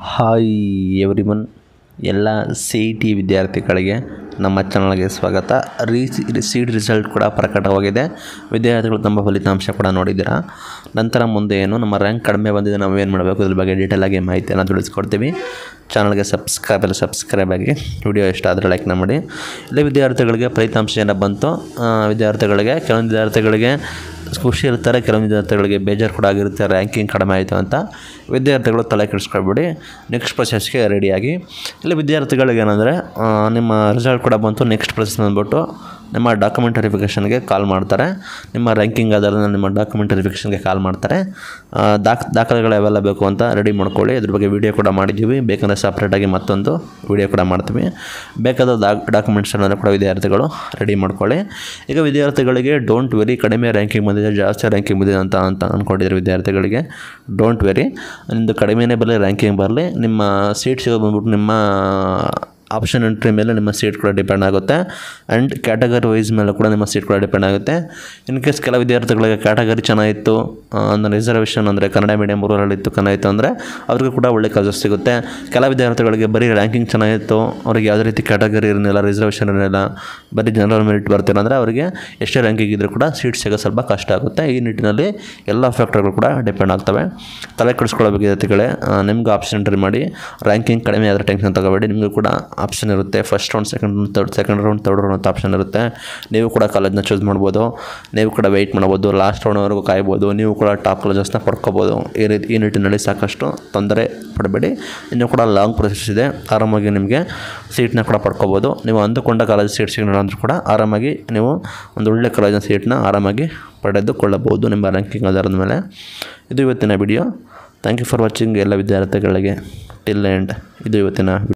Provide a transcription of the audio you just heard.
hi everyone ಎಲ್ಲ C E T ವಿದ್ಯಾರ್ಥಿಗಳಿಗೆ ನಮ್ಮ ಚಾನಲ್ಗೆ ಸ್ವಾಗತ ರೀ ಸೀಟ್ ರಿಸಲ್ಟ್ ಕೂಡ ಪ್ರಕಟವಾಗಿದೆ ವಿದ್ಯಾರ್ಥಿಗಳು ತಮ್ಮ ಫಲಿತಾಂಶ ಕೂಡ ನೋಡಿದ್ದೀರಾ ನಂತರ ಮುಂದೆ ಏನು ನಮ್ಮ ರ್ಯಾಂಕ್ ಕಡಿಮೆ ಬಂದಿದೆ ನಾವು ಏನು ಮಾಡಬೇಕು ಇದ್ರ ಬಗ್ಗೆ ಡೀಟೇಲಾಗಿ ಮಾಹಿತಿಯನ್ನು ತಿಳಿಸ್ಕೊಡ್ತೀವಿ ಚಾನಲ್ಗೆ ಸಬ್ಸ್ಕ್ರೈಬ್ ಎಲ್ಲ ಸಬ್ಸ್ಕ್ರೈಬ್ ಆಗಿ ವಿಡಿಯೋ ಇಷ್ಟ ಆದರೆ ಲೈಕ್ ಮಾಡಿ ಇಲ್ಲಿ ವಿದ್ಯಾರ್ಥಿಗಳಿಗೆ ಫಲಿತಾಂಶ ಏನೋ ಬಂತು ಆ, ವಿದ್ಯಾರ್ಥಿಗಳಿಗೆ ಕೆಲವೊಂದು ವಿದ್ಯಾರ್ಥಿಗಳಿಗೆ ಖುಷಿ ಇರ್ತಾರೆ ಕೆಲವೊಂದು ವಿದ್ಯಾರ್ಥಿಗಳಿಗೆ ಬೇಜಾರು ಕೂಡ ಆಗಿರುತ್ತೆ ರ್ಯಾಂಕಿಂಗ್ ಕಡಿಮೆ ಆಯಿತು ಅಂತ ವಿದ್ಯಾರ್ಥಿಗಳು ತಲೆ ಕೆಡಿಸ್ಕೊಳ್ಬೇಡಿ ನೆಕ್ಸ್ಟ್ ಪ್ರೊಸೆಸ್ಗೆ ರೆಡಿಯಾಗಿ ಇಲ್ಲಿ ವಿದ್ಯಾರ್ಥಿಗಳಿಗೆ ಏನಂದರೆ ನಿಮ್ಮ ರಿಸಲ್ಟ್ ಕೂಡ ಬಂತು ನೆಕ್ಸ್ಟ್ ಪ್ರೊಸೆಸ್ ಬಂದ್ಬಿಟ್ಟು ನಿಮ್ಮ ಡಾಕ್ಯುಮೆಂಟ್ ವೆರಿಫಿಕೇಷನ್ಗೆ ಕಾಲ್ ಮಾಡ್ತಾರೆ ನಿಮ್ಮ ರ್ಯಾಂಕಿಂಗ್ ಆಧಾರದ ಮೇಲೆ ನಿಮ್ಮ ಡಾಕ್ಯುಮೆಂಟ್ ವೆರಿಫಿಕೇಷನ್ಗೆ ಕಾಲ್ ಮಾಡ್ತಾರೆ ಆ, ದಾಖ ದಾಖಲೆಗಳು ಯಾವೆಲ್ಲ ಬೇಕು ಅಂತ ರೆಡಿ ಮಾಡ್ಕೊಳ್ಳಿ ಇದ್ರ ಬಗ್ಗೆ ವಿಡಿಯೋ ಕೂಡ ಮಾಡಿದ್ದೀವಿ ಬೇಕಂದರೆ ಸಪ್ರೇಟಾಗಿ ಮತ್ತೊಂದು ವಿಡಿಯೋ ಕೂಡ ಮಾಡ್ತೀವಿ ಬೇಕಾದ ಡಾಕ್ ಡಾಕ್ಯುಮೆಂಟ್ಸ್ ಏನಾದರೂ ಕೂಡ ವಿದ್ಯಾರ್ಥಿಗಳು ರೆಡಿ ಮಾಡ್ಕೊಳ್ಳಿ ಈಗ ವಿದ್ಯಾರ್ಥಿಗಳಿಗೆ ಡೋಂಟ್ ವೆರಿ ಕಡಿಮೆ ರ್ಯಾಂಕಿಂಗ್ ಬಂದಿದೆ ಜಾಸ್ತಿ ರ್ಯಾಂಕಿಂಗ್ ಬಂದಿದೆ ಅಂತ ಅಂತ ಅಂದ್ಕೊಂಡಿದ್ದಾರೆ ವಿದ್ಯಾರ್ಥಿಗಳಿಗೆ ಡೋಂಟ್ ವೆರಿ ನಿಮ್ಮದು ಕಡಿಮೆನೇ ಬರಲಿ ರ್ಯಾಂಕಿಂಗ್ ಬರಲಿ ನಿಮ್ಮ ಸೀಟ್ ಸಿಗೋದು ಬಂದ್ಬಿಟ್ಟು ನಿಮ್ಮ ಆಪ್ಷನ್ ಎಂಟ್ರಿ ಮೇಲೆ ನಿಮ್ಮ ಸೀಟ್ ಕೂಡ ಡಿಪೆಂಡ್ ಆಗುತ್ತೆ ಆ್ಯಂಡ್ ಕ್ಯಾಟಗರಿ ವೈಸ್ ಮೇಲೆ ಕೂಡ ನಿಮ್ಮ ಸೀಟ್ ಕೂಡ ಡಿಪೆಂಡ್ ಆಗುತ್ತೆ ಇನ್ ಕೇಸ್ ಕೆಲ ವಿದ್ಯಾರ್ಥಿಗಳಿಗೆ ಕ್ಯಾಟಗರಿ ಚೆನ್ನಾಗಿತ್ತು ಅಂದರೆ ರಿಸರ್ವೇಷನ್ ಅಂದರೆ ಕನ್ನಡ ಮೀಡಿಯಮ್ ರೂರಲ್ ಇತ್ತು ಕನ್ನಡ ಇತ್ತು ಅಂದರೆ ಅವ್ರಿಗೂ ಕೂಡ ಒಳ್ಳೆ ಕಾಲೇಜ್ ಸಿಗುತ್ತೆ ಕೆಲ ವಿದ್ಯಾರ್ಥಿಗಳಿಗೆ ಬರೀ ರ್ಯಾಂಕಿಂಗ್ ಚೆನ್ನಾಗಿತ್ತು ಅವ್ರಿಗೆ ಯಾವುದೇ ರೀತಿ ಕ್ಯಾಟಗರಿ ಇರಲಿಲ್ಲ ರಿಸರ್ವೇಷನ್ ಇರಲಿಲ್ಲ ಬರೀ ಜನರಲ್ ಮೆರಿಟ್ ಬರ್ತಿಲ್ಲ ಅಂದರೆ ಅವರಿಗೆ ಎಷ್ಟೇ ರ್ಯಾಂಕಿಂಗ್ ಇದ್ದರೂ ಕೂಡ ಸೀಟ್ ಸಿಗೋದು ಸ್ವಲ್ಪ ಕಷ್ಟ ಆಗುತ್ತೆ ಈ ನಿಟ್ಟಿನಲ್ಲಿ ಎಲ್ಲ ಫ್ಯಾಕ್ಟರ್ಗಳು ಕೂಡ ಡಿಪೆಂಡ್ ಆಗ್ತವೆ ತಲೆ ಕೆಡಿಸ್ಕೊಳ್ಳೋ ವಿದ್ಯಾರ್ಥಿಗಳೇ ಆ, ನಿಮ್ಗೆ ಆಪ್ಷನ್ ಎಂಟ್ರಿ ಮಾಡಿ ರ್ಯಾಂಕಿಂಗ್ ಕಡಿಮೆ ಆದರೆ ಟೆನ್ಷನ್ ತಗೋಬೇಡಿ ನಿಮಗೂ ಕೂಡ ಆಪ್ಷನ್ ಇರುತ್ತೆ first round second round third second round third round ಅಂತ ಆಪ್ಷನ್ ಇರುತ್ತೆ ನೀವು ಕೂಡ ಕಾಲೇಜ್ನ ಚೂಸ್ ಮಾಡ್ಬೋದು ನೀವು ಕೂಡ ವೆಯ್ಟ್ ಮಾಡ್ಬೋದು ಲಾಸ್ಟ್ ರೌಂಡ್ವರೆಗೂ ಕಾಯ್ಬೋದು ನೀವು ಕೂಡ ಟಾಪ್ ಕಾಲೇಜಸ್ನ ಪಡ್ಕೋಬೋದು ಈ ರೀತಿ ಈ ನಿಟ್ಟಿನಲ್ಲಿ ಸಾಕಷ್ಟು ತೊಂದರೆ ಪಡಬೇಡಿ ಇನ್ನೂ ಕೂಡ ಲಾಂಗ್ ಪ್ರೊಸೆಸ್ ಇದೆ ಆರಾಮಾಗಿ ನಿಮಗೆ ಸೀಟ್ನ ಕೂಡ ಪಡ್ಕೋಬೋದು ನೀವು ಅಂದುಕೊಂಡ ಕಾಲೇಜ್ ಸೀಟ್ ಸಿಗೋಣ ಅಂದರೂ ಕೂಡ ಆರಾಮಾಗಿ ನೀವು ಒಂದು ಒಳ್ಳೆ ಕಾಲೇಜಿನ ಸೀಟ್ನ ಆರಾಮಾಗಿ ಪಡೆದುಕೊಳ್ಳಬಹುದು ನಿಮ್ಮ ರ್ಯಾಂಕಿಂಗ್ ಆಧಾರದ ಮೇಲೆ ಇದು ಇವತ್ತಿನ video thank you for watching ಎಲ್ಲ ವಿದ್ಯಾರ್ಥಿಗಳಿಗೆ ಟಿಲ್ ಎಂಡ್ ಇದು ಇವತ್ತಿನ